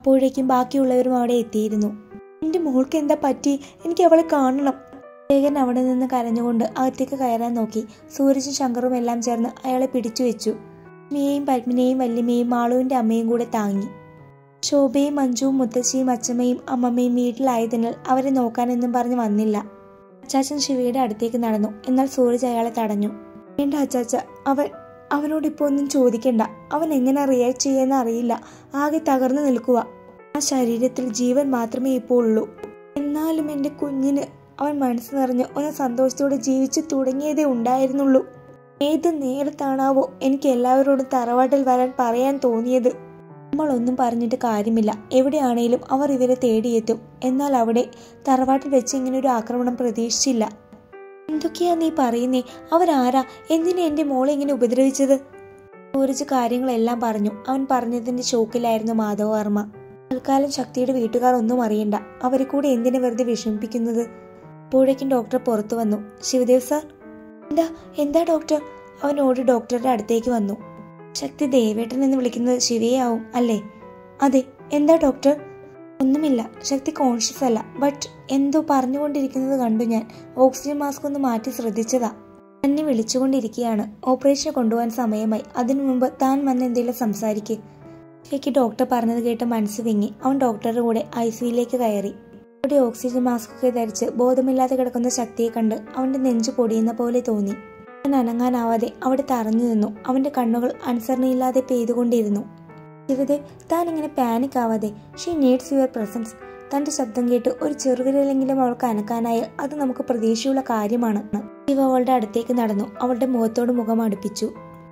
അപ്പോഴേക്കും ബാക്കിയുള്ളവരും അവിടെ എത്തിയിരുന്നു എൻ്റെ മോൾക്ക് എന്താ പറ്റി എനിക്ക് അവളെ കാണണം ശേഖരൻ അവിടെ നിന്ന് കരഞ്ഞുകൊണ്ട് അകത്തേക്ക് കയറാൻ നോക്കി സൂരജും ശങ്കറും എല്ലാം ചേർന്ന് അയാളെ പിടിച്ചു വെച്ചു മിയെയും പത്മിനെയും വല്യമ്മയും മാളുവിൻ്റെ അമ്മയും കൂടെ താങ്ങി ശോഭയും മഞ്ജുവും മുത്തശ്ശിയും അച്ചമ്മയും അമ്മമ്മയും വീട്ടിലായതിനാൽ അവരെ നോക്കാനെന്നും പറഞ്ഞ് വന്നില്ല അച്ചാച്ചൻ ശിവയുടെ അടുത്തേക്ക് നടന്നു എന്നാൽ സൂരജ് അയാളെ തടഞ്ഞു വേണ്ട അച്ചാച്ച അവൻ അവനോട് ഇപ്പോൾ ഒന്നും ചോദിക്കണ്ട അവൻ എങ്ങനെ റിയാക്ട് ചെയ്യുമെന്ന് അറിയില്ല ആകെ തകർന്നു നിൽക്കുക ആ ശരീരത്തിൽ ജീവൻ മാത്രമേ ഇപ്പോൾ ഉള്ളൂ എന്നാലും എൻ്റെ കുഞ്ഞിന് അവൻ മനസ്സ് നിറഞ്ഞ് ഒന്ന് സന്തോഷത്തോടെ ജീവിച്ചു തുടങ്ങിയതേ ഉണ്ടായിരുന്നുള്ളൂ ഏത് നേരത്താണാവോ എനിക്ക് എല്ലാവരോടും തറവാട്ടിൽ വരാൻ പറയാൻ തോന്നിയത് നമ്മളൊന്നും പറഞ്ഞിട്ട് കാര്യമില്ല എവിടെയാണേലും അവർ ഇവരെ തേടിയെത്തും എന്നാൽ അവിടെ തറവാട്ടിൽ വെച്ച് ഇങ്ങനെ ഒരു ആക്രമണം പ്രതീക്ഷിച്ചില്ല എന്തൊക്കെയാ നീ പറയുന്നേ അവരാരാ എന്തിനാ എന്റെ മോളെ ഇങ്ങനെ ഉപദ്രവിച്ചത് സൂരജ് കാര്യങ്ങളെല്ലാം പറഞ്ഞു അവൻ പറഞ്ഞതിന്റെ ഷോക്കിലായിരുന്നു മാധവവർമ്മ തൽക്കാലം ശക്തിയുടെ വീട്ടുകാർ ഒന്നും അറിയണ്ട അവരെ കൂടെ എന്തിനു വെറുതെ വിഷമിപ്പിക്കുന്നത് അപ്പോഴേക്കും ഡോക്ടർ പുറത്തു വന്നു ശിവദേവ് സാർ എന്താ എന്താ ഡോക്ടർ അവൻ ഓടി ഡോക്ടറുടെ അടുത്തേക്ക് വന്നു ശക്തി ദേവേട്ടൻ എന്ന് വിളിക്കുന്നത് ശിവയാവും അല്ലേ അതെ എന്താ ഡോക്ടർ ഒന്നുമില്ല ശക്തി കോൺഷ്യസ് അല്ല ബട്ട് എന്തോ പറഞ്ഞുകൊണ്ടിരിക്കുന്നത് കണ്ടു ഞാൻ ഓക്സിജൻ മാസ്ക് ഒന്ന് മാറ്റി ശ്രദ്ധിച്ചതാ തന്നെ വിളിച്ചുകൊണ്ടിരിക്കുകയാണ് ഓപ്പറേഷൻ കൊണ്ടുപോകാൻ സമയമായി അതിനു മുമ്പ് താൻ വന്ന് എന്തെങ്കിലും സംസാരിക്ക് ശരിക്ക് ഡോക്ടർ പറഞ്ഞത് കേട്ട് മനസ്സ് വിങ്ങി അവൻ ഡോക്ടറുടെ കൂടെ ഐ സിയിലേക്ക് കയറി അവിടെ ഓക്സിജൻ മാസ്ക് ഒക്കെ ധരിച്ച് ബോധമില്ലാതെ കിടക്കുന്ന ശക്തിയെ കണ്ട് അവന്റെ നെഞ്ചു പൊടിയുന്ന പോലെ തോന്നി അവൻ അനങ്ങാനാവാതെ അവിടെ തറഞ്ഞു നിന്നു അവന്റെ കണ്ണുകൾ അനുസരണയില്ലാതെ പെയ്തുകൊണ്ടിരുന്നു ശിവദേവ് താൻ ഇങ്ങനെ പാനിക് ആവാതെ ഷീ നീഡ്സ് യുവർ പ്രസൻസ് തന്റെ ശബ്ദം കേട്ട് ഒരു ചെറുവിരലെങ്കിലും അവൾക്ക് അനക്കാനായാൽ അത് നമുക്ക് പ്രതീക്ഷയുള്ള കാര്യമാണ് ശിവ അവളുടെ അടുത്തേക്ക് നടന്നു അവളുടെ മുഖത്തോട് മുഖം അടുപ്പിച്ചു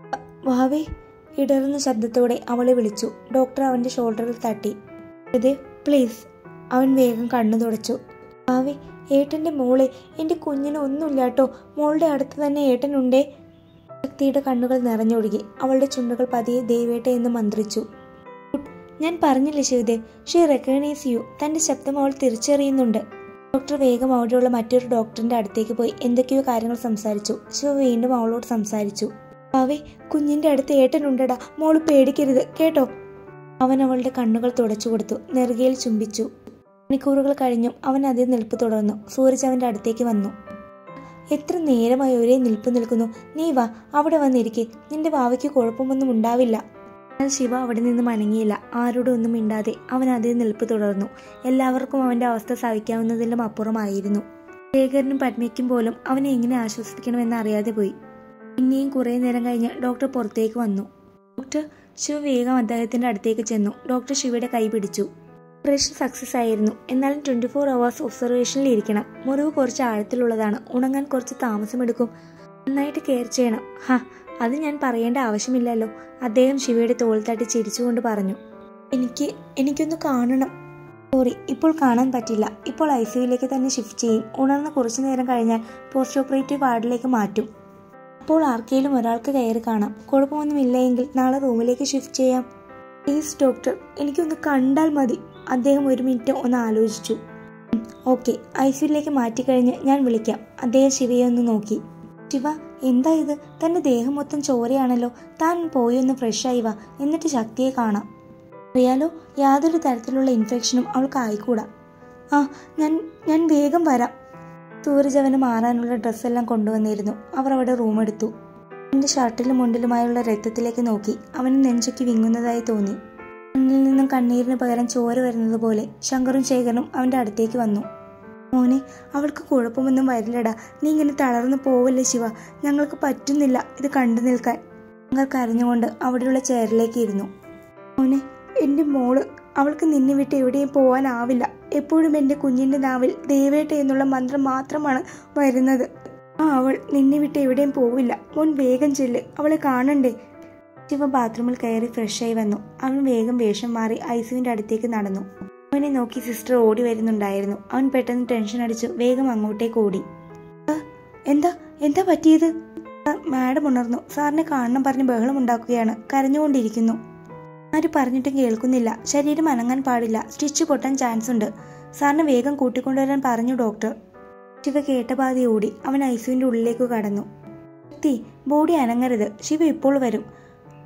വാവേ ഇടറുന്ന ശബ്ദത്തോടെ അവളെ വിളിച്ചു ഡോക്ടർ അവന്റെ ഷോൾഡറിൽ തട്ടി ശിവദേവ് പ്ലീസ് അവൻ വേഗം കണ്ണു തുടച്ചു ഭാവി ഏട്ടന്റെ മോളെ എന്റെ കുഞ്ഞിന് ഒന്നുമില്ലാട്ടോ മോളുടെ അടുത്ത് തന്നെ ഏട്ടനുണ്ടേ ശക്തിയുടെ കണ്ണുകൾ നിറഞ്ഞൊഴുകി അവളുടെ ചുണ്ടുകൾ പതിയെ ദേവേട്ട എന്ന് മന്ത്രിച്ചു ഞാൻ പറഞ്ഞില്ലേ ശിവദേവ് ഷീ റെക്കഗ്നൈസ് യു തന്റെ ശബ്ദം അവൾ തിരിച്ചറിയുന്നുണ്ട് ഡോക്ടർ വേഗം അവിടെയുള്ള മറ്റൊരു ഡോക്ടറിന്റെ അടുത്തേക്ക് പോയി എന്തൊക്കെയോ കാര്യങ്ങൾ സംസാരിച്ചു ശിവ വീണ്ടും അവളോട് സംസാരിച്ചു ഭാവി കുഞ്ഞിന്റെ അടുത്ത് ഏട്ടനുണ്ടടാ മോള് പേടിക്കരുത് കേട്ടോ അവൻ അവളുടെ കണ്ണുകൾ തുടച്ചു കൊടുത്തു നെറുകയിൽ ചുംബിച്ചു മണിക്കൂറുകൾ കഴിഞ്ഞും അവൻ അതേ നിൽപ്പ് തുടർന്നു സൂരജ് അവന്റെ അടുത്തേക്ക് വന്നു എത്ര നേരമായി ഒരേ നിൽപ്പ് നിൽക്കുന്നു നീ വാ അവിടെ വന്നിരിക്കെ നിന്റെ വാവയ്ക്ക് കുഴപ്പമൊന്നും ഉണ്ടാവില്ല എന്നാൽ ശിവ അവിടെ നിന്ന് മടങ്ങിയില്ല ആരോടും ഒന്നും മിണ്ടാതെ അവൻ അതേ നിൽപ്പ് തുടർന്നു എല്ലാവർക്കും അവന്റെ അവസ്ഥ സഹിക്കാവുന്നതിലും അപ്പുറമായിരുന്നു ശേഖരനും പത്മയ്ക്കും പോലും അവനെ എങ്ങനെ ആശ്വസിപ്പിക്കണമെന്ന് അറിയാതെ പോയി പിന്നെയും കുറേ നേരം കഴിഞ്ഞ് ഡോക്ടർ പുറത്തേക്ക് വന്നു ഡോക്ടർ ശിവ വേഗം അദ്ദേഹത്തിന്റെ അടുത്തേക്ക് ചെന്നു ഡോക്ടർ ശിവയുടെ കൈ പിടിച്ചു ഓപ്പറേഷൻ സക്സസ് ആയിരുന്നു എന്നാലും ട്വന്റി ഫോർ അവേഴ്സ് ഒബ്സർവേഷനിൽ ഇരിക്കണം മുറിവ് കുറച്ച് ആഴത്തിലുള്ളതാണ് ഉണങ്ങാൻ കുറച്ച് താമസമെടുക്കും നന്നായിട്ട് കെയർ ചെയ്യണം ഹാ അത് ഞാൻ പറയേണ്ട ആവശ്യമില്ലല്ലോ അദ്ദേഹം ശിവയുടെ തോൾ തട്ടി ചിരിച്ചുകൊണ്ട് പറഞ്ഞു എനിക്ക് എനിക്കൊന്ന് കാണണം സോറി ഇപ്പോൾ കാണാൻ പറ്റില്ല ഇപ്പോൾ ഐ സിയുലേക്ക് തന്നെ ഷിഫ്റ്റ് ചെയ്യും ഉണർന്ന് കുറച്ചു നേരം കഴിഞ്ഞാൽ പോസ്റ്റ് ഓപ്പറേറ്റീവ് വാർഡിലേക്ക് മാറ്റും അപ്പോൾ ആർക്കെങ്കിലും ഒരാൾക്ക് കയറി കാണാം കുഴപ്പമൊന്നുമില്ലെങ്കിൽ നാളെ റൂമിലേക്ക് ഷിഫ്റ്റ് ചെയ്യാം പ്ലീസ് ഡോക്ടർ എനിക്കൊന്ന് കണ്ടാൽ മതി അദ്ദേഹം ഒരു മിനിറ്റ് ഒന്ന് ആലോചിച്ചു ഓക്കെ ഐ സിയിലേക്ക് മാറ്റിക്കഴിഞ്ഞ് ഞാൻ വിളിക്കാം അദ്ദേഹം ശിവയെ ഒന്ന് നോക്കി ശിവ എന്താ ഇത് തന്റെ ദേഹം മൊത്തം ചോരയാണല്ലോ താൻ പോയി ഒന്ന് ഫ്രഷ് ആയി വാ എന്നിട്ട് ശക്തിയെ കാണാം അറിയാലോ യാതൊരു തരത്തിലുള്ള ഇൻഫെക്ഷനും അവൾക്ക് ആയിക്കൂടാ ആ ഞാൻ ഞാൻ വേഗം വരാം സൂരജ് അവന് മാറാനുള്ള ഡ്രസ്സെല്ലാം കൊണ്ടുവന്നിരുന്നു അവർ അവിടെ റൂം എടുത്തു അവന്റെ ഷർട്ടിലും മുണ്ടിലുമായുള്ള രക്തത്തിലേക്ക് നോക്കി അവന് നെഞ്ചൊക്കെ വിങ്ങുന്നതായി തോന്നി കണ്ണിൽ നിന്നും കണ്ണീരിന് പകരം ചോര വരുന്നത് പോലെ ശങ്കറും ശേഖരനും അവന്റെ അടുത്തേക്ക് വന്നു മോനെ അവൾക്ക് കുഴപ്പമൊന്നും വരില്ലടാ നീ ഇങ്ങനെ തളർന്നു പോവല്ലേ ശിവ ഞങ്ങൾക്ക് പറ്റുന്നില്ല ഇത് കണ്ടു നിൽക്കാൻ ഞങ്ങൾ കരഞ്ഞുകൊണ്ട് അവിടെയുള്ള ചെയറിലേക്ക് ഇരുന്നു മോനെ എൻ്റെ മോള് അവൾക്ക് നിന്നെ വിട്ട് എവിടെയും പോകാനാവില്ല എപ്പോഴും എൻ്റെ കുഞ്ഞിൻ്റെ നാവിൽ ദേവേട്ട എന്നുള്ള മന്ത്രം മാത്രമാണ് വരുന്നത് ആ അവൾ നിന്നെ വിട്ട് എവിടെയും പോവില്ല മോൻ വേഗം ചെല്ല് അവളെ കാണണ്ടേ ശിവ ബാത്റൂമിൽ കയറി ഫ്രഷായി വന്നു അവൻ വേഗം വേഷം മാറി ഐസുവിന്റെ അടുത്തേക്ക് നടന്നു അവനെ നോക്കി സിസ്റ്റർ ഓടി വരുന്നുണ്ടായിരുന്നു അവൻ പെട്ടെന്ന് ടെൻഷൻ അടിച്ചു വേഗം അങ്ങോട്ടേക്ക് ഓടി "ആ, എന്താ എന്താ പറ്റിയത് "സാർ, മാഡം ഉണർന്നു സാറിനെ കാണണം പറഞ്ഞ് ബഹളം ഉണ്ടാക്കുകയാണ് കരഞ്ഞുകൊണ്ടിരിക്കുന്നു ആര് പറഞ്ഞിട്ടും കേൾക്കുന്നില്ല ശരീരം അനങ്ങാൻ പാടില്ല സ്റ്റിച്ച് പൊട്ടാൻ ചാൻസ് ഉണ്ട് സാറിനെ വേഗം കൂട്ടിക്കൊണ്ടുവരാൻ പറഞ്ഞു ഡോക്ടർ ശിവ കേട്ട പാതി ഓടി അവൻ ഐസുവിന്റെ ഉള്ളിലേക്ക് കടന്നു ശക്തി ബോഡി അനങ്ങരുത് ശിവ ഇപ്പോൾ വരും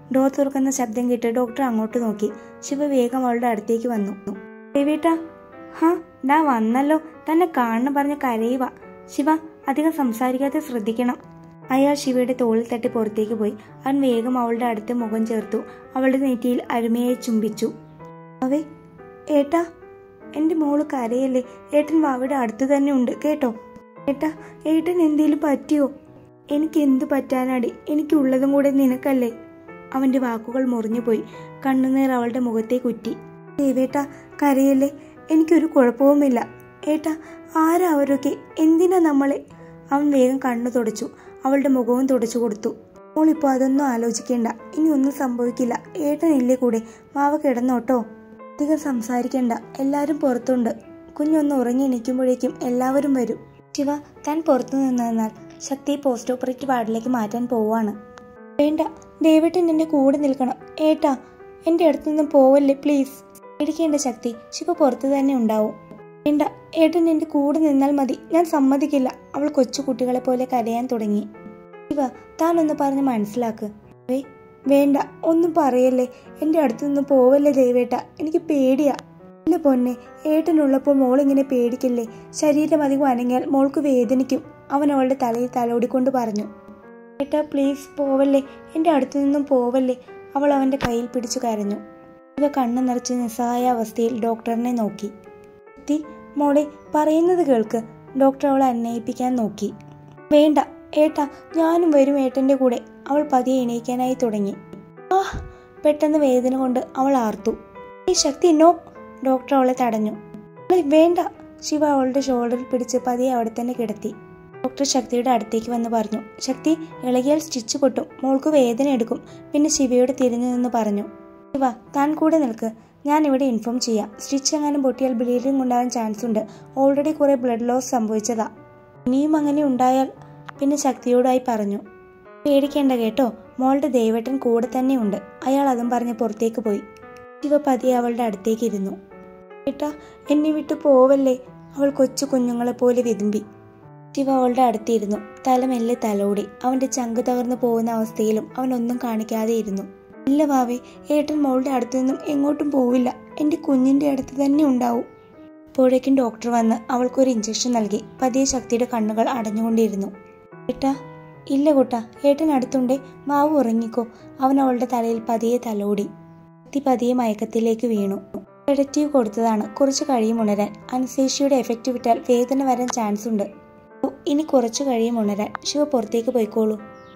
ഡോർ തുറക്കുന്ന ശബ്ദം കേട്ട് ഡോക്ടർ അങ്ങോട്ട് നോക്കി ശിവ വേഗം അവളുടെ അടുത്തേക്ക് വന്നു ദേവേട്ടാ ഹാ ഡാ വന്നല്ലോ തന്നെ കാണണം പറഞ്ഞ കരയുക ശിവ അധികം സംസാരിക്കാതെ ശ്രദ്ധിക്കണം അയാൾ ശിവയുടെ തോളിൽ തട്ടി പുറത്തേക്ക് പോയി അവൻ വേഗം അവളുടെ അടുത്ത് മുഖം ചേർത്തു അവളുടെ നെറ്റിയിൽ അരുമയായി ചുംബിച്ചു അവേ ഏട്ടാ എൻ്റെ മോള് കരയല്ലേ ഏട്ടൻ വാവയുടെ അടുത്ത് തന്നെ ഉണ്ട് കേട്ടോ ഏട്ടാ ഏട്ടൻ എന്തേലും പറ്റിയോ എനിക്ക് എന്തു പറ്റാനാടി എനിക്കുള്ളതും കൂടെ നിനക്കല്ലേ അവന്റെ വാക്കുകൾ മുറിഞ്ഞുപോയി കണ്ണുനീർ അവളുടെ മുഖത്തെ കുറ്റി ദേവേട്ടാ കരയല്ലേ എനിക്കൊരു കുഴപ്പവുമില്ല ഏട്ടാ ആരാ അവരൊക്കെ എന്തിനാ നമ്മളെ അവൻ വേഗം കണ്ണു തുടച്ചു അവളുടെ മുഖവും തുടച്ചു കൊടുത്തു മോളിപ്പോ അതൊന്നും ആലോചിക്കേണ്ട ഇനി ഒന്നും സംഭവിക്കില്ല ഏട്ടനില്ലേ കൂടെ മാവ കിടന്നോട്ടോ അധികം സംസാരിക്കണ്ട എല്ലാരും പുറത്തുണ്ട് കുഞ്ഞൊന്ന് ഉറങ്ങി എണീക്കുമ്പോഴേക്കും എല്ലാവരും വരും ശിവ താൻ പുറത്തു നിന്നാൽ ശക്തി പോസ്റ്റ് ഓപ്പറേറ്റീവ് വാർഡിലേക്ക് മാറ്റാൻ പോവാണ് വേണ്ട ദേവേട്ടൻ എന്റെ കൂടെ നിൽക്കണം ഏട്ടാ എന്റെ അടുത്തുനിന്നും പോവല്ലേ പ്ലീസ് പേടിക്കേണ്ട ശക്തി ശിവ പുറത്തു തന്നെ ഉണ്ടാവും വേണ്ട ഏട്ടൻ എന്റെ കൂടെ നിന്നാൽ മതി ഞാൻ സമ്മതിക്കില്ല അവൾ കൊച്ചു കുട്ടികളെ പോലെ കരയാൻ തുടങ്ങി ശിവ താൻ ഒന്ന് പറഞ്ഞ് മനസ്സിലാക്ക് വേ വേണ്ട ഒന്നും പറയല്ലേ എന്റെ അടുത്തു നിന്ന് പോവല്ലേ ദേവേട്ട എനിക്ക് പേടിയാ ഇല്ല പൊന്നെ ഏട്ടനുള്ളപ്പോൾ മോൾ ഇങ്ങനെ പേടിക്കില്ലേ ശരീരം അധികം അനങ്ങിയാൽ മോൾക്ക് വേദനിക്കും അവൻ അവളുടെ തലയിൽ തലോടിക്കൊണ്ട് പറഞ്ഞു ഏട്ടാ പ്ലീസ് പോവല്ലേ എൻ്റെ അടുത്തു നിന്നും പോവല്ലേ അവൾ അവൻ്റെ കയ്യിൽ പിടിച്ചു കരഞ്ഞു ഇവ കണ്ണു നിറച്ച് നിസ്സഹായ അവസ്ഥയിൽ ഡോക്ടറിനെ നോക്കി തി മോളെ പറയുന്നത് കേൾക്ക് ഡോക്ടർ അവളെ അന്വയിപ്പിക്കാൻ നോക്കി വേണ്ട ഏട്ടാ ഞാനും വരും ഏട്ടൻ്റെ കൂടെ അവൾ പതിയെ എണീക്കാനായി തുടങ്ങി ആ പെട്ടെന്ന് വേദന കൊണ്ട് അവൾ ആർത്തു ഈ ശക്തി നോ ഡോക്ടർ അവളെ തടഞ്ഞു "മോളെ, വേണ്ട ശിവ അവളുടെ ഷോൾഡറിൽ പിടിച്ച് പതിയെ അവിടെ തന്നെ കിടത്തി ഡോക്ടർ ശക്തിയുടെ അടുത്തേക്ക് വന്ന് പറഞ്ഞു ശക്തി ഇളകിയാൽ സ്റ്റിച്ച് പൊട്ടും മോൾക്ക് വേദന എടുക്കും പിന്നെ ശിവയോട് തിരിഞ്ഞു നിന്ന് പറഞ്ഞു ശിവ താൻ കൂടെ നിൽക്ക് ഞാൻ ഇവിടെ ഇൻഫോം ചെയ്യാം സ്റ്റിച്ച് എങ്ങാനും പൊട്ടിയാൽ ബ്ലീഡിംഗ് ഉണ്ടാവാൻ ചാൻസ് ഉണ്ട് ഓൾറെഡി കുറെ ബ്ലഡ് ലോസ് സംഭവിച്ചതാ ഇനിയും അങ്ങനെ ഉണ്ടായാൽ പിന്നെ ശക്തിയോടായി പറഞ്ഞു പേടിക്കേണ്ട കേട്ടോ മോളുടെ ദേവേട്ടൻ കൂടെ തന്നെ ഉണ്ട് അയാൾ അതും പറഞ്ഞ് പുറത്തേക്ക് പോയി ശിവ പതിയെ അവളുടെ അടുത്തേക്ക് ഇരുന്നു ഏട്ടാ എന്നെ വിട്ടു പോവല്ലേ അവൾ കൊച്ചു കുഞ്ഞുങ്ങളെ പോലെ വിതുമ്പി ശിവ അവളുടെ അടുത്തിരുന്നു തല മെല്ലെ തലോടി അവന്റെ ചങ്ക് തകർന്നു പോകുന്ന അവസ്ഥയിലും അവൻ ഒന്നും കാണിക്കാതെ ഇരുന്നു ഇല്ല വാവേ ഏട്ടൻ മോളുടെ അടുത്തു നിന്നും എങ്ങോട്ടും പോവില്ല എന്റെ കുഞ്ഞിന്റെ അടുത്ത് തന്നെ ഉണ്ടാവും അപ്പോഴേക്കും ഡോക്ടർ വന്ന് അവൾക്കൊരു ഇഞ്ചക്ഷൻ നൽകി പതിയെ ശക്തിയുടെ കണ്ണുകൾ അടഞ്ഞുകൊണ്ടിരുന്നു ഏട്ടാ ഇല്ല കുട്ടാ ഏട്ടൻ അടുത്തുണ്ടേ മാവ് ഉറങ്ങിക്കോ അവൻ അവളുടെ തലയിൽ പതിയെ തലോടി ശക്തി പതിയെ മയക്കത്തിലേക്ക് വീണു സെഡറ്റീവ് കൊടുത്തതാണ് കുറച്ച് കഴിയും ഉണരാൻ അനസേഷ്യയുടെ എഫക്റ്റ് വിട്ടാൽ വേദന വരാൻ ചാൻസ് ഉണ്ട് ഓ, ഇനി കുറച്ച് കഴിയും ഉണരാൻ ശിവ പുറത്തേക്ക് പോയിക്കോളൂ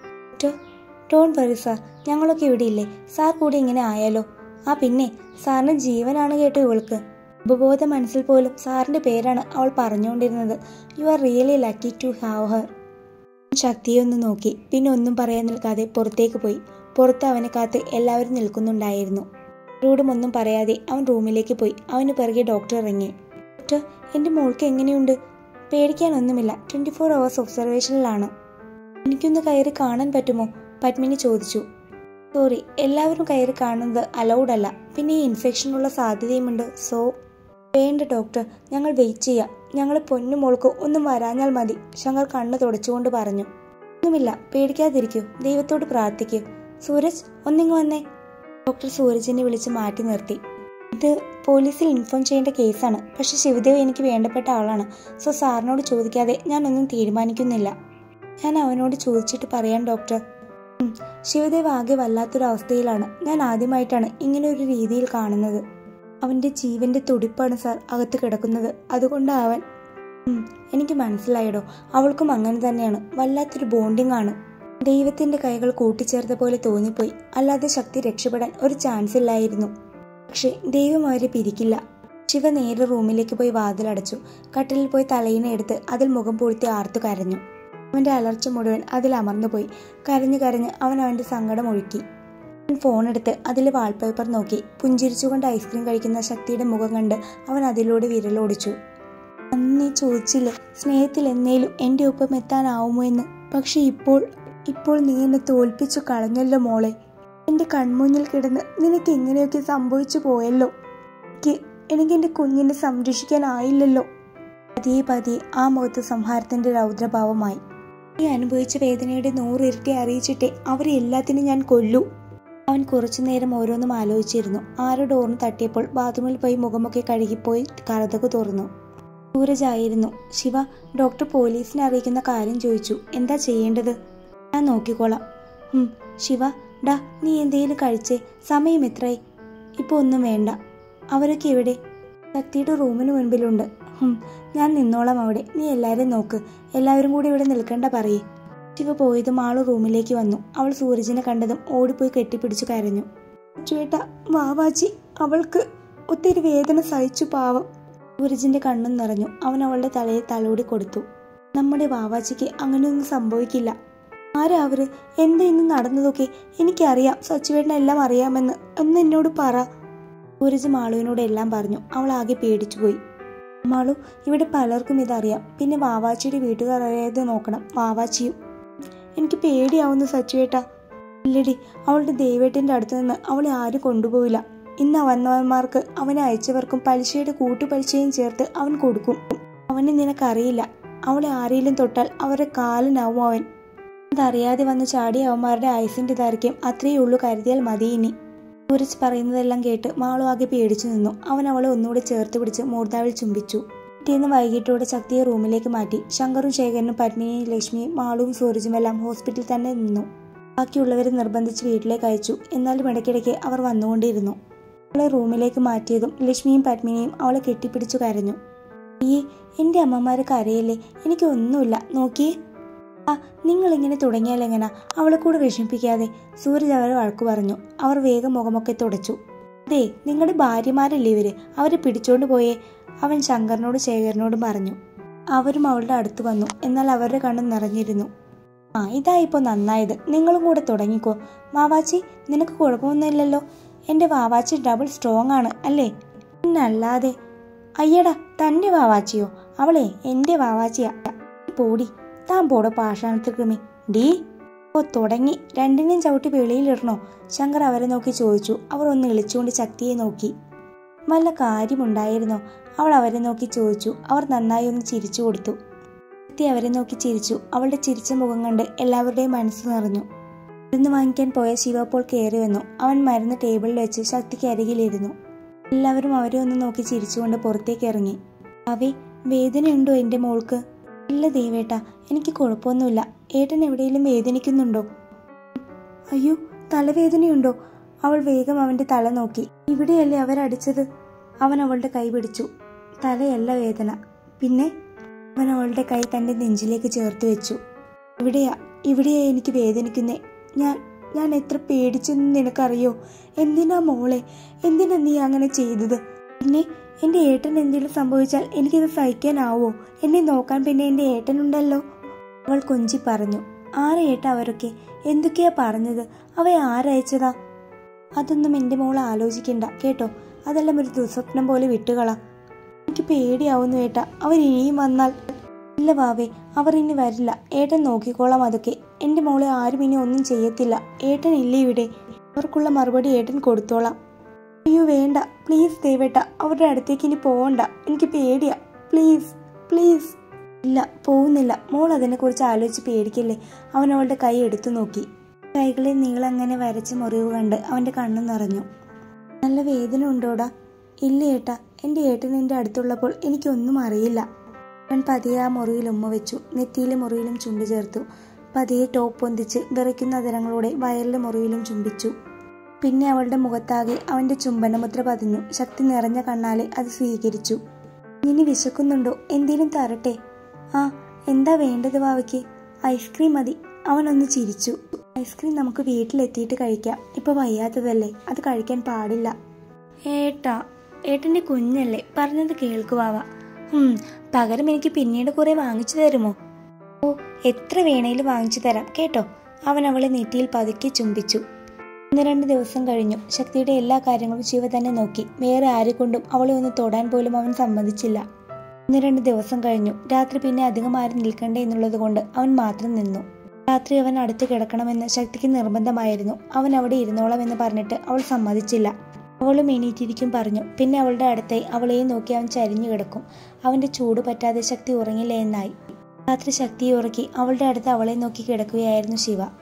ഡോൺ വറി സാർ ഞങ്ങളൊക്കെ ഇവിടെ ഇല്ലേ സാർ കൂടി ഇങ്ങനെ ആയാലോ ആ പിന്നെ സാറിന് ജീവനാണ് കേട്ടോ ഇവൾക്ക് ഉപബോധ മനസ്സിൽ പോലും സാറിന്റെ പേരാണ് അവൾ പറഞ്ഞുകൊണ്ടിരുന്നത് you are really lucky to have her ശക്തിയെ ഒന്ന് നോക്കി പിന്നെ ഒന്നും പറയാൻ നിൽക്കാതെ പുറത്തേക്ക് പോയി പുറത്ത് അവനെ കാത്ത് എല്ലാവരും നിൽക്കുന്നുണ്ടായിരുന്നു ആരോടും ഒന്നും പറയാതെ അവൻ റൂമിലേക്ക് പോയി അവന് പിറകെ ഡോക്ടർ ഇറങ്ങി ഡോക്ടർ എൻ്റെ മോൾക്ക് എങ്ങനെയുണ്ട് പേടിക്കാനൊന്നുമില്ല ട്വൻറ്റി ഫോർ അവേഴ്സ് ഒബ്സർവേഷനിലാണ് എനിക്കൊന്ന് കയറി കാണാൻ പറ്റുമോ പത്മിനി ചോദിച്ചു സോറി എല്ലാവരും കയറി കാണുന്നത് അലൗഡ് അല്ല പിന്നെ ഈ ഇൻഫെക്ഷനുള്ള സാധ്യതയുമുണ്ട് സോ വേണ്ട ഡോക്ടർ ഞങ്ങൾ വെയിറ്റ് ചെയ്യാം ഞങ്ങളെ പൊന്നു മോൾക്ക് ഒന്നും വരാഞ്ഞാൽ മതി ശങ്കർ കണ്ണ് തുടച്ചുകൊണ്ട് പറഞ്ഞു ഒന്നുമില്ല പേടിക്കാതിരിക്കൂ ദൈവത്തോട് പ്രാർത്ഥിക്കൂ സൂരജ് ഒന്നിങ്ങ് വന്നേ ഡോക്ടർ സൂരജിനെ വിളിച്ച് മാറ്റി നിർത്തി ഇത് പോലീസിൽ ഇൻഫോം ചെയ്യേണ്ട കേസാണ് പക്ഷെ ശിവദേവ് എനിക്ക് വേണ്ടപ്പെട്ട ആളാണ് സോ സാറിനോട് ചോദിക്കാതെ ഞാനൊന്നും തീരുമാനിക്കുന്നില്ല ഞാൻ അവനോട് ചോദിച്ചിട്ട് പറയാം ഡോക്ടർ ഉം, ശിവദേവ് ആകെ വല്ലാത്തൊരു അവസ്ഥയിലാണ് ഞാൻ ആദ്യമായിട്ടാണ് ഇങ്ങനെ ഒരു രീതിയിൽ കാണുന്നത് അവന്റെ ജീവന്റെ തുടിപ്പാണ് സാർ അകത്ത് കിടക്കുന്നത് അതുകൊണ്ട് അവൻ ഉം, എനിക്ക് മനസ്സിലായടോ അവൾക്കും അങ്ങനെ തന്നെയാണ് വല്ലാത്തൊരു ബോണ്ടിങ് ആണ് ദൈവത്തിന്റെ കൈകൾ കൂട്ടിച്ചേർത്ത പോലെ തോന്നിപ്പോയി അല്ലാതെ ശക്തി രക്ഷപ്പെടാൻ ഒരു ചാൻസ് ഇല്ലായിരുന്നു പക്ഷെ ദൈവം അവരെ പിരിക്കില്ല ശിവ നേരെ റൂമിലേക്ക് പോയി വാതിലടച്ചു കട്ടിലിൽ പോയി തലയിണ എടുത്ത് അതിൽ മുഖം പൂഴ്ത്തി ആർത്തു കരഞ്ഞു അവന്റെ അലർച്ച മുഴുവൻ അതിൽ അമർന്നുപോയി കരഞ്ഞു കരഞ്ഞ് അവൻ അവന്റെ സങ്കടം ഒഴുക്കി അവൻ ഫോണെടുത്ത് അതിലെ വാൾപേപ്പർ നോക്കി പുഞ്ചിരിച്ചുകൊണ്ട് ഐസ്ക്രീം കഴിക്കുന്ന ശക്തിയുടെ മുഖം കണ്ട് അവൻ അതിലൂടെ വിരലോടിച്ചു അന്ന് നീ ചോദിച്ചില്ലേ സ്നേഹത്തിൽ എന്നേലും എൻ്റെ ഒപ്പം എത്താനാവുമോ എന്ന് പക്ഷെ ഇപ്പോൾ ഇപ്പോൾ നീ എന്നെ തോൽപ്പിച്ചു കളഞ്ഞല്ലോ മോളെ എൻ്റെ കൺമുന്നിൽ കിടന്ന് നിനക്ക് എങ്ങനെയൊക്കെ സംഭവിച്ചു പോയല്ലോ എനിക്ക് എനിക്ക് എൻ്റെ കുഞ്ഞിനെ സംരക്ഷിക്കാനായില്ലല്ലോ പതിയെ പതിയെ ആ മുഖത്ത് സംഹാരത്തിന്റെ രൗദ്രഭാവമായി നീ അനുഭവിച്ച വേദനയുടെ നൂറിരട്ടി അറിയിച്ചിട്ടേ അവരെ എല്ലാത്തിനും ഞാൻ കൊല്ലൂ അവൻ കുറച്ചു നേരം ഓരോന്നും ആലോചിച്ചിരുന്നു ആരോ ഡോറിന് തട്ടിയപ്പോൾ ബാത്റൂമിൽ പോയി മുഖമൊക്കെ കഴുകിപ്പോയി കഥകു തുറന്നു സൂരജ് ആയിരുന്നു ശിവ ഡോക്ടർ പോലീസിനെ അറിയിക്കുന്ന കാര്യം ചോദിച്ചു എന്താ ചെയ്യേണ്ടത് ഞാൻ നോക്കിക്കോളാം ഉം, ശിവ ഡാ നീ എന്തേലും കഴിച്ചേ സമയം എത്രയായി ഇപ്പൊ ഒന്നും വേണ്ട അവരൊക്കെ എവിടെ ശക്തിയുടെ റൂമിന് മുൻപിലുണ്ട് ഹും, ഞാൻ നിന്നോളാം അവിടെ നീ എല്ലാവരും നോക്ക് എല്ലാവരും കൂടി ഇവിടെ നിൽക്കണ്ട പറയേ ശിവ പോയതും ആള് റൂമിലേക്ക് വന്നു അവൾ സൂരജിനെ കണ്ടതും ഓടിപ്പോയി കെട്ടിപ്പിടിച്ചു കരഞ്ഞു ചേട്ടാ വാവാച്ചി അവൾക്ക് ഒത്തിരി വേദന സഹിച്ചു പാവം സൂരജിന്റെ കണ്ണും നിറഞ്ഞു അവൻ അവളുടെ തലയിൽ തലോടി കൊടുത്തു നമ്മുടെ വാവാച്ചിക്ക് അങ്ങനെയൊന്നും സംഭവിക്കില്ല ആരാ അവര് എന്താ ഇന്ന് നടന്നതൊക്കെ എനിക്കറിയാം സച്ചുവേട്ടനെല്ലാം അറിയാമെന്ന് ഒന്ന് എന്നോട് പറ സൂരജ് മാളുവിനോട് എല്ലാം പറഞ്ഞു അവൾ ആകെ പേടിച്ചുപോയി മാളു ഇവിടെ പലർക്കും ഇതറിയാം പിന്നെ വാവാച്ചിയുടെ വീട്ടുകാർ അറിയാതെ നോക്കണം വാവാച്ചിയും എനിക്ക് പേടിയാവുന്നു സച്ചുവേട്ട ഇല്ലടി അവളുടെ ദേവേട്ടന്റെ അടുത്ത് നിന്ന് അവളെ ആരും കൊണ്ടുപോയില്ല ഇന്ന് വന്നവന്മാർക്ക് അവനെ അയച്ചവർക്കും പലിശയുടെ കൂട്ടുപലിശയും ചേർത്ത് അവൻ കൊടുക്കും അവനെ നിനക്കറിയില്ല അവളെ ആരെങ്കിലും തൊട്ടാൽ അവരുടെ കാലനാവും അവൻ അതറിയാതെ വന്ന് ചാടിയ അവന്മാരുടെ ആയുസിന്റെ ദൈർഘ്യം അത്രയേ ഉള്ളൂ കരുതിയാൽ മതി ഇനി സൂരജ് പറയുന്നതെല്ലാം കേട്ട് മാളു ആകെ പേടിച്ചു നിന്നു അവൻ അവളെ ഒന്നുകൂടി ചേർത്ത് പിടിച്ച് മൂർധാവിൽ ചുംബിച്ചു പിറ്റേന്ന് വൈകിട്ടോടെ ശക്തിയെ റൂമിലേക്ക് മാറ്റി ശങ്കറും ശേഖരനും പത്മിനിയും ലക്ഷ്മിയും മാളുവും സൂരജും എല്ലാം ഹോസ്പിറ്റലിൽ തന്നെ നിന്നു ബാക്കിയുള്ളവരെ നിർബന്ധിച്ച് വീട്ടിലേക്ക് അയച്ചു എന്നാലും ഇടയ്ക്കിടയ്ക്ക് അവർ വന്നുകൊണ്ടിരുന്നു അവളെ റൂമിലേക്ക് മാറ്റിയതും ലക്ഷ്മിയും പത്മിനിയും അവളെ കെട്ടിപ്പിടിച്ചു കരഞ്ഞു ഈ എന്റെ അമ്മമാര് കരയല്ലേ എനിക്ക് ഒന്നുമില്ല നോക്കിയേ ആ നിങ്ങൾ ഇങ്ങനെ തുടങ്ങിയാൽ എങ്ങനാ അവളെ കൂടെ വിഷമിപ്പിക്കാതെ സൂരജ് അവരെ വഴക്കു പറഞ്ഞു അവർ വേഗം മുഖമൊക്കെ തുടച്ചു അതെ നിങ്ങളുടെ ഭാര്യമാരല്ലേ ഇവര് അവരെ പിടിച്ചോണ്ട് പോയേ അവൻ ശങ്കറിനോട് ശേഖരനോടും പറഞ്ഞു അവരും അവളുടെ അടുത്ത് വന്നു എന്നാൽ അവരുടെ കണ്ണ് നിറഞ്ഞിരുന്നു ആ ഇതാ ഇപ്പോൾ നന്നായത് നിങ്ങളും കൂടെ തുടങ്ങിക്കോ വാവാച്ചി നിനക്ക് കുഴപ്പമൊന്നുമില്ലല്ലോ എൻ്റെ വാവാച്ചി ഡബിൾ സ്ട്രോങ് ആണ് അല്ലേ പിന്നല്ലാതെ അയ്യടാ തൻ്റെ വാവാച്ചിയോ അവളെ എൻ്റെ വാവാച്ചിയാ പോടി താൻ പോടോ പാഷാണത്തിൽ കൃമി ഡീ ഓ തുടങ്ങി രണ്ടിനെയും ചവിട്ടി വെളിയിലിടണോ ശങ്കർ അവരെ നോക്കി ചോദിച്ചു അവർ ഒന്ന് ഇളിച്ചുകൊണ്ട് ശക്തിയെ നോക്കി വല്ല കാര്യമുണ്ടായിരുന്നോ അവൾ അവരെ നോക്കി ചോദിച്ചു അവർ നന്നായി ഒന്ന് ചിരിച്ചു കൊടുത്തു ശക്തി അവരെ നോക്കി ചിരിച്ചു അവളുടെ ചിരിച്ച മുഖം കണ്ട് എല്ലാവരുടെയും മനസ്സ് നിറഞ്ഞു മരുന്ന് വാങ്ങിക്കാൻ പോയ ശിവ അപ്പോൾ കയറി വന്നു അവൻ മരുന്ന് ടേബിളിൽ വെച്ച് ശക്തിക്ക് അരികിലിരുന്നു എല്ലാവരും അവരെ ഒന്ന് നോക്കി ചിരിച്ചുകൊണ്ട് പുറത്തേക്ക് ഇറങ്ങി അവേ വേദനയുണ്ടോ എൻ്റെ മോൾക്ക് ഇല്ല ദേവേട്ട എനിക്ക് കുഴപ്പമൊന്നുമില്ല ഏട്ടൻ എവിടെയെങ്കിലും വേദനിക്കുന്നുണ്ടോ അയ്യോ തലവേദനയുണ്ടോ അവൾ വേഗം അവന്റെ തല നോക്കി ഇവിടെയല്ലേ അവരടിച്ചത് അവൻ അവളുടെ കൈ പിടിച്ചു തലയല്ല വേദന പിന്നെ അവൻ അവളുടെ കൈ തന്റെ നെഞ്ചിലേക്ക് ചേർത്ത് വെച്ചു ഇവിടെയാ ഇവിടെയാ എനിക്ക് വേദനിക്കുന്നേ ഞാൻ ഞാൻ എത്ര പേടിച്ചെന്ന് നിനക്കറിയോ എന്തിനാ മോളെ എന്തിനാ നീ അങ്ങനെ ചെയ്തത് പിന്നെ എന്റെ ഏട്ടൻ എന്തെങ്കിലും സംഭവിച്ചാൽ എനിക്കിത് സഹിക്കാനാവോ എന്നെ നോക്കാൻ പിന്നെ എന്റെ ഏട്ടനുണ്ടല്ലോ അവൾ കൊഞ്ചി പറഞ്ഞു ആരെ ഏട്ട അവരൊക്കെ എന്തൊക്കെയാ പറഞ്ഞത് അവയെ ആരയച്ചതാ അതൊന്നും എന്റെ മോൾ ആലോചിക്കണ്ട കേട്ടോ അതെല്ലാം ഒരു ദുസ്വപ്നം പോലെ വിട്ടുകളാ എനിക്ക് പേടിയാവുന്നു ഏട്ട അവർ ഇനിയും വന്നാൽ ഇല്ല വാവേ അവർ ഇനി വരില്ല ഏട്ടൻ നോക്കിക്കോളാം അതൊക്കെ എന്റെ മോളെ ആരും ഇനി ഒന്നും ചെയ്യത്തില്ല ഏട്ടൻ ഇല്ല ഇവിടെ അവർക്കുള്ള മറുപടി ഏട്ടൻ കൊടുത്തോളാം അയ്യോ വേണ്ട പ്ലീസ് ദേവേട്ട അവരുടെ അടുത്തേക്ക് ഇനി പോവണ്ട എനിക്ക് പേടിയാ പ്ലീസ് പ്ലീസ് ഇല്ല പോകുന്നില്ല മോൾ അതിനെക്കുറിച്ച് ആലോചിച്ച് പേടിക്കല്ലേ അവൻ അവളുടെ കൈ എടുത്തു നോക്കി കൈകളിൽ നീളങ്ങനെ വരച്ച മുറിവ് കണ്ട് അവന്റെ കണ്ണു നിറഞ്ഞു നല്ല വേദന ഉണ്ടോടാ ഇല്ല ഏട്ടാ എന്റെ ഏട്ടൻ എന്റെ അടുത്തുള്ളപ്പോൾ എനിക്കൊന്നും അറിയില്ല അവൻ പതിയെ ആ മുറിയിൽ ഉമ്മ വെച്ചു നെറ്റിയിലെ മുറിയിലും ചുണ്ടു ചേർത്തു പതിയെ ടോപ്പ് പൊന്തിച്ച് വിറയ്ക്കുന്ന അതിരങ്ങളോടെ വയറിലെ മുറിയിലും ചുംബിച്ചു പിന്നെ അവളുടെ മുഖത്താകെ അവന്റെ ചുംബനമുദ്ര പതിഞ്ഞു ശക്തി നിറഞ്ഞ കണ്ണാലെ അത് സ്വീകരിച്ചു ഇനി വിശക്കുന്നുണ്ടോ എന്തേലും തരട്ടെ ആ എന്താ വേണ്ടത് വാവയ്ക്ക് ഐസ്ക്രീം മതി അവനൊന്ന് ചിരിച്ചു ഐസ്ക്രീം നമുക്ക് വീട്ടിലെത്തിയിട്ട് കഴിക്കാം ഇപ്പൊ വയ്യാത്തതല്ലേ അത് കഴിക്കാൻ പാടില്ല ഏട്ടാ ഏട്ടന്റെ കുഞ്ഞല്ലേ പറഞ്ഞത് കേൾക്കുവാവ ഉം പകരം എനിക്ക് പിന്നീട് കുറെ വാങ്ങിച്ചു തരുമോ ഓ എത്ര വേണേലും വാങ്ങിച്ചു തരാം കേട്ടോ അവൻ അവളെ നെറ്റിയിൽ പതുക്കെ ചുംബിച്ചു ഒന്ന് രണ്ട് ദിവസം കഴിഞ്ഞു ശക്തിയുടെ എല്ലാ കാര്യങ്ങളും ശിവ തന്നെ നോക്കി വേറെ ആരെക്കൊണ്ടും അവളെ ഒന്ന് തൊടാൻ പോലും അവൻ സമ്മതിച്ചില്ല ഒന്ന് രണ്ട് ദിവസം കഴിഞ്ഞു രാത്രി പിന്നെ അധികം ആരും നിൽക്കണ്ടേ എന്നുള്ളത് കൊണ്ട് അവൻ മാത്രം നിന്നു രാത്രി അവൻ അടുത്ത് കിടക്കണമെന്ന് ശക്തിക്ക് നിർബന്ധമായിരുന്നു അവൻ അവിടെ ഇരുന്നോളാം എന്ന് പറഞ്ഞിട്ട് അവൾ സമ്മതിച്ചില്ല അവളും എണീറ്റിരിക്കും പറഞ്ഞു പിന്നെ അവളുടെ അടുത്തായി അവളെയും നോക്കി അവൻ ചരിഞ്ഞു കിടക്കും അവന്റെ ചൂട് പറ്റാതെ ശക്തി ഉറങ്ങില്ല എന്നായി രാത്രി ശക്തിയെ ഉറക്കി അവളുടെ അടുത്ത് അവളെ നോക്കി കിടക്കുകയായിരുന്നു ശിവ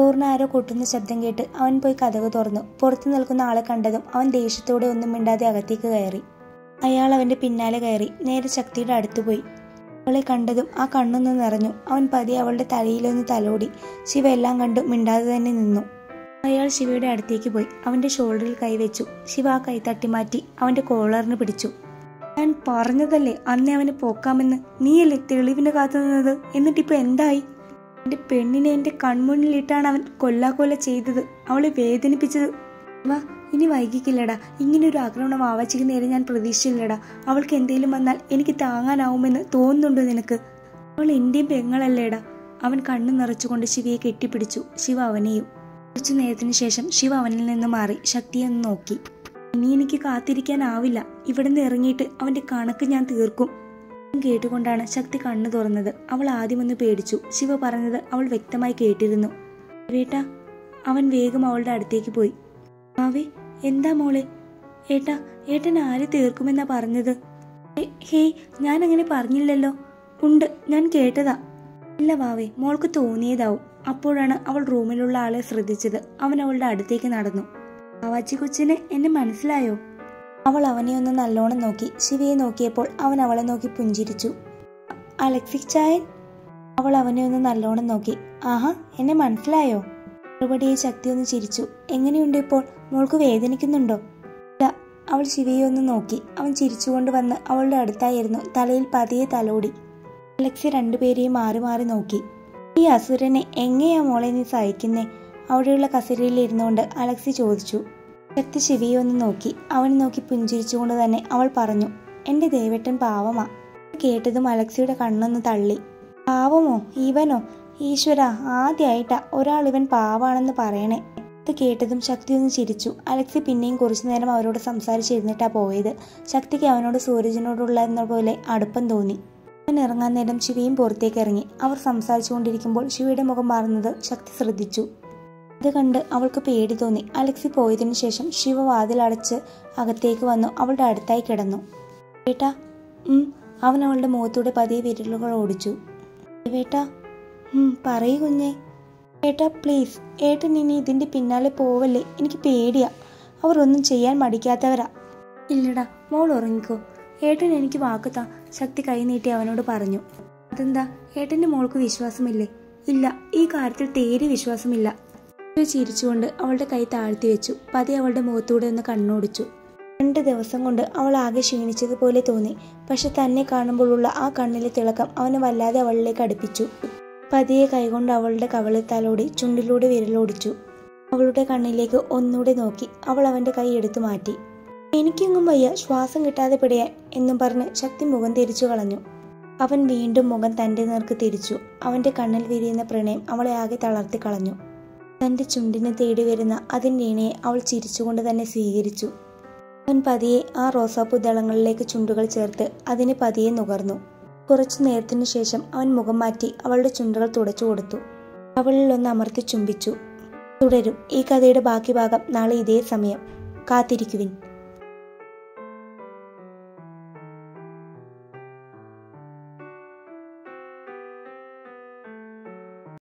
ഡോറിന് ആരോ കൊട്ടുന്ന ശബ്ദം കേട്ട് അവൻ പോയി കഥക് തുറന്നു പുറത്തു നിൽക്കുന്ന ആളെ കണ്ടതും അവൻ ദേഷ്യത്തോടെ ഒന്നും മിണ്ടാതെ അകത്തേക്ക് കയറി അയാൾ അവന്റെ പിന്നാലെ കയറി നേരെ ശക്തിയുടെ അടുത്ത് പോയി അവളെ കണ്ടതും ആ കണ്ണൊന്ന് നിറഞ്ഞു അവൻ പതിയെ അവളുടെ തലയിലൊന്ന് തലോടി ശിവ എല്ലാം കണ്ടു മിണ്ടാതെ തന്നെ നിന്നു അയാൾ ശിവയുടെ അടുത്തേക്ക് പോയി അവന്റെ ഷോൾഡറിൽ കൈവച്ചു ശിവ ആ കൈ തട്ടി മാറ്റി അവന്റെ കോളറിന് പിടിച്ചു ഞാൻ പറഞ്ഞതല്ലേ അന്നേ അവനെ പോക്കാമെന്ന് നീയല്ലേ തെളിവിന് കാത്തു നിന്നത് എന്നിട്ടിപ്പോ എന്തായി എന്റെ പെണ്ണിനെ എന്റെ കൺമുന്നിലിട്ടാണ് അവൻ കൊല്ലാക്കൊല്ല ചെയ്തത് അവളെ വേദനിപ്പിച്ചത് വാ ഇനി വൈകിക്കില്ലടാ ഇങ്ങനെ ഒരു ആക്രമണം വാവാച്ചിക്ക് നേരെ ഞാൻ പ്രതീക്ഷിച്ചില്ലടാ അവൾക്ക് എന്തെങ്കിലും വന്നാൽ എനിക്ക് താങ്ങാനാവുമെന്ന് തോന്നുന്നുണ്ടോ നിനക്ക് അവൾ എന്റെയും പെങ്ങളല്ലേടാ അവൻ കണ്ണു നിറച്ചുകൊണ്ട് ശിവയെ കെട്ടിപ്പിടിച്ചു ശിവ അവനെയും കുറച്ചു നേരത്തിനു ശേഷം ശിവ അവനിൽ നിന്ന് മാറി ശക്തിയെ ഒന്ന് നോക്കി ഇനി എനിക്ക് കാത്തിരിക്കാനാവില്ല ഇവിടുന്ന് ഇറങ്ങിയിട്ട് അവന്റെ കണക്ക് ഞാൻ തീർക്കും കേട്ടുകൊണ്ടാണ് ശക്തി കണ്ണു തുറന്നത് അവൾ ആദ്യമൊന്ന് പേടിച്ചു ശിവ പറഞ്ഞത് അവൾ വ്യക്തമായി കേട്ടിരുന്നു വേട്ടാ അവൻ വേഗം അവളുടെ അടുത്തേക്ക് പോയി ആവേ എന്താ മോളെ ഏട്ടാ ഏട്ടൻ ആര് തീർക്കുമെന്നാ പറഞ്ഞത് "ഏ- ഹേയ് ഞാൻ അങ്ങനെ പറഞ്ഞില്ലല്ലോ ഉണ്ട് ഞാൻ കേട്ടതാ ഇല്ല വാവേ മോൾക്ക് തോന്നിയതാവും അപ്പോഴാണ് അവൾ റൂമിലുള്ള ആളെ ശ്രദ്ധിച്ചത് അവൻ അവളുടെ അടുത്തേക്ക് നടന്നു ആവാച്ചി കൊച്ചിന് എന്നെ മനസ്സിലായോ അവൾ അവനെ ഒന്ന് നല്ലോണം നോക്കി ശിവയെ നോക്കിയപ്പോൾ അവൻ അവളെ നോക്കി പുഞ്ചിരിച്ചു അലക്സിക് ചായൻ അവൾ അവനെ ഒന്ന് നല്ലോണം നോക്കി ആഹാ എന്നെ മനസ്സിലായോ മറുപടിയെ ശക്തി ഒന്ന് ചിരിച്ചു എങ്ങനെയുണ്ട് ഇപ്പോൾ മോൾക്ക് വേദനിക്കുന്നുണ്ടോ ഇല്ല അവൾ ശിവയെ ഒന്ന് നോക്കി അവൻ ചിരിച്ചുകൊണ്ട് വന്ന് അവളുടെ അടുത്തായിരുന്നു തലയിൽ പതിയെ തലോടി അലക്സി രണ്ടുപേരെയും മാറി മാറി നോക്കി ഈ അസുരനെ എങ്ങനെയാ മോളെ നീ സഹിക്കുന്നേ അവിടെയുള്ള കസേരയിൽ ഇരുന്നുകൊണ്ട് അലക്സി ചോദിച്ചു ശക്തി ശിവയെ ഒന്ന് നോക്കി അവനെ നോക്കി പുഞ്ചിരിച്ചുകൊണ്ട് തന്നെ അവൾ പറഞ്ഞു എന്റെ ദേവേട്ടൻ പാവമാ കേട്ടതും അലക്സിയുടെ കണ്ണൊന്ന് തള്ളി പാവമോ ഇവനോ ഈശ്വര ആദ്യമായിട്ടാ ഒരാൾ ഇവൻ പാവാണെന്ന് പറയണേ ഇത് കേട്ടതും ശക്തി ഒന്ന് ചിരിച്ചു അലക്സി പിന്നെയും കുറച്ചു നേരം അവരോട് സംസാരിച്ചിരുന്നിട്ടാ പോയത് ശക്തിക്ക് അവനോട് സൂരജിനോടുള്ള എന്ന പോലെ അടുപ്പം തോന്നി അവൻ ഇറങ്ങാൻ നേരം ശിവയും പുറത്തേക്ക് ഇറങ്ങി അവർ സംസാരിച്ചുകൊണ്ടിരിക്കുമ്പോൾ ശിവയുടെ മുഖം മാറുന്നത് ശക്തി ശ്രദ്ധിച്ചു ഇത് കണ്ട് അവൾക്ക് പേടി തോന്നി അലക്സി പോയതിനു ശേഷം ശിവ വാതിലടച്ച് അകത്തേക്ക് വന്നു അവളുടെ അടുത്തായി കിടന്നു ഏട്ടാ ഉം അവൻ അവളുടെ മുഖത്തൂടെ പതിയെ വിരലുകൾ ഓടിച്ചു ഏട്ടാ ഉം പറയൂ കുഞ്ഞേ ഏട്ടാ പ്ലീസ് ഏട്ടൻ ഇനി ഇതിന്റെ പിന്നാലെ പോവല്ലേ എനിക്ക് പേടിയാ അവർ ഒന്നും ചെയ്യാൻ മടിക്കാത്തവരാ ഇല്ലടാ മോൾ ഉറങ്ങിക്കോ ഏട്ടൻ എനിക്ക് വാക്കുത്താ ശക്തി കൈനീട്ടി അവനോട് പറഞ്ഞു അതെന്താ ഏട്ടന്റെ മോൾക്ക് വിശ്വാസമില്ലേ ഇല്ല ഈ കാര്യത്തിൽ തീരെ വിശ്വാസമില്ല ശിവ ചിരിച്ചുകൊണ്ട് അവളുടെ കൈ താഴ്ത്തി വെച്ചു പതി അവളുടെ മുഖത്തൂടെ ഒന്ന് കണ്ണോടിച്ചു രണ്ട് ദിവസം കൊണ്ട് അവൾ ആകെ ക്ഷീണിച്ചതുപോലെ തോന്നി പക്ഷെ തന്നെ കാണുമ്പോഴുള്ള ആ കണ്ണിലെ തിളക്കം അവനെ വല്ലാതെ അവളിലേക്ക് അടുപ്പിച്ചു പതിയെ കൈകൊണ്ട് അവളുടെ കവളിൽ തലോടി ചുണ്ടിലൂടെ വിരലോടിച്ചു അവളുടെ കണ്ണിലേക്ക് ഒന്നുകൂടെ നോക്കി അവൾ അവന്റെ കൈ എടുത്തു മാറ്റി എനിക്കെങ്ങും വയ്യ ശ്വാസം കിട്ടാതെ പിടയാൻ എന്നും പറഞ്ഞ് ശക്തി മുഖം തിരിച്ചു കളഞ്ഞു അവൻ വീണ്ടും മുഖം തന്റെ നേർക്ക് തിരിച്ചു അവന്റെ കണ്ണിൽ വിരിയുന്ന പ്രണയം അവളെ ആകെ തളർത്തി കളഞ്ഞു തന്റെ ചുണ്ടിനെ തേടി വരുന്ന അതിൻ്റെ ഇണയെ അവൾ ചിരിച്ചുകൊണ്ട് തന്നെ സ്വീകരിച്ചു അവൻ പതിയെ ആ റോസാപ്പൂ ദളങ്ങളിലേക്ക് ചുണ്ടുകൾ ചേർത്ത് അതിനെ പതിയെ നുകർന്നു കുറച്ചു നേരത്തിനു ശേഷം അവൻ മുഖം മാറ്റി അവളുടെ ചുണ്ടുകൾ തുടച്ചു കൊടുത്തു അവളിൽ ഒന്ന് അമർത്തി ചുംബിച്ചു തുടരും ഈ കഥയുടെ ബാക്കി ഭാഗം നാളെ ഇതേ സമയം കാത്തിരിക്കുവിൻ